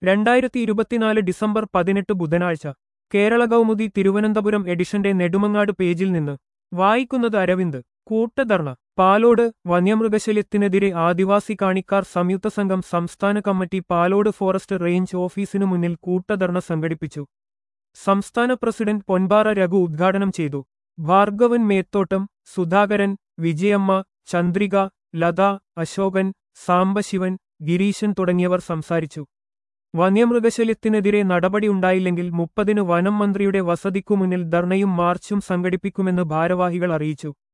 രണ്ടായിരത്തി ഇരുപത്തിനാല് ഡിസംബർ പതിനെട്ട് ബുധനാഴ്ച കേരള കൗമുദി തിരുവനന്തപുരം എഡിഷന്റെ നെടുമങ്ങാട് പേജിൽ നിന്ന് വായിക്കുന്നത് അരവിന്ദ് കൂട്ടധർണ പാലോട് വന്യമൃഗശല്യത്തിനെതിരെ ആദിവാസി കാണിക്കാർ സംയുക്ത സംഘം സംസ്ഥാന കമ്മിറ്റി പാലോട് ഫോറസ്റ്റ് റേഞ്ച് ഓഫീസിനു മുന്നിൽ കൂട്ടധർണ സംഘടിപ്പിച്ചു സംസ്ഥാന പ്രസിഡന്റ് പൊൻപാറ രഘു ഉദ്ഘാടനം ചെയ്തു ഭാർഗവൻ മേത്തോട്ടം സുധാകരൻ വിജയമ്മ ചന്ദ്രിക ലത അശോകൻ സാംബശിവൻ ഗിരീശൻ തുടങ്ങിയവർ സംസാരിച്ചു വന്യമൃഗശല്യത്തിനെതിരെ നടപടിയുണ്ടായില്ലെങ്കിൽ മുപ്പതിന് വനം മന്ത്രിയുടെ വസതിക്കു മുന്നിൽ ധർണയും മാർച്ചും സംഘടിപ്പിക്കുമെന്ന് ഭാരവാഹികൾ അറിയിച്ചു